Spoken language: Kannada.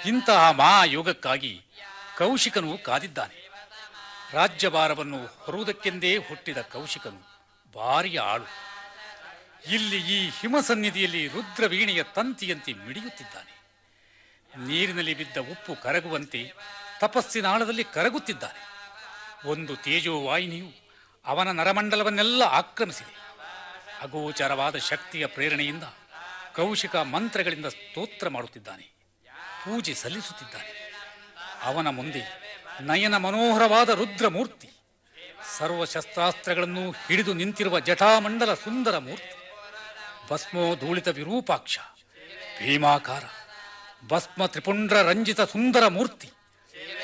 ಇಂತಹ ಮಹಾಯೋಗಕ್ಕಾಗಿ ಕೌಶಿಕನು ಕಾದಿದ್ದಾನೆ ರಾಜ್ಯಭಾರವನ್ನು ಹೊರುವುದಕ್ಕೆಂದೇ ಹುಟ್ಟಿದ ಕೌಶಿಕನು ಭಾರಿಯ ಆಳು ಇಲ್ಲಿ ಈ ಹಿಮಸನ್ನಿಧಿಯಲ್ಲಿ ರುದ್ರವೀಣೆಯ ತಂತಿಯಂತೆ ಮಿಡಿಯುತ್ತಿದ್ದಾನೆ ನೀರಿನಲ್ಲಿ ಬಿದ್ದ ಉಪ್ಪು ಕರಗುವಂತೆ ತಪಸ್ಸಿನ ಆಳದಲ್ಲಿ ಕರಗುತ್ತಿದ್ದಾನೆ ಒಂದು ತೇಜೋವಾಹಿನಿಯು ಅವನ ನರಮಂಡಲವನ್ನೆಲ್ಲ ಆಕ್ರಮಿಸಿದೆ ಅಗೋಚರವಾದ ಶಕ್ತಿಯ ಪ್ರೇರಣೆಯಿಂದ ಕೌಶಿಕ ಮಂತ್ರಗಳಿಂದ ಸ್ತೋತ್ರ ಮಾಡುತ್ತಿದ್ದಾನೆ ಪೂಜೆ ಸಲ್ಲಿಸುತ್ತಿದ್ದಾನೆ ಅವನ ಮುಂದೆ ನಯನ ಮನೋಹರವಾದ ರುದ್ರಮೂರ್ತಿ ಸರ್ವಶಸ್ತ್ರಾಸ್ತ್ರಗಳನ್ನು ಹಿಡಿದು ನಿಂತಿರುವ ಜಟಾಮಂಡಲ ಸುಂದರ ಮೂರ್ತಿ ಭಸ್ಮೋಧೂಳಿತ ವಿರೂಪಾಕ್ಷ ಭೀಮಾಕಾರ ಭಸ್ಮ ತ್ರಿಪುಂಡ್ರ ರಂಜಿತ ಸುಂದರ ಮೂರ್ತಿ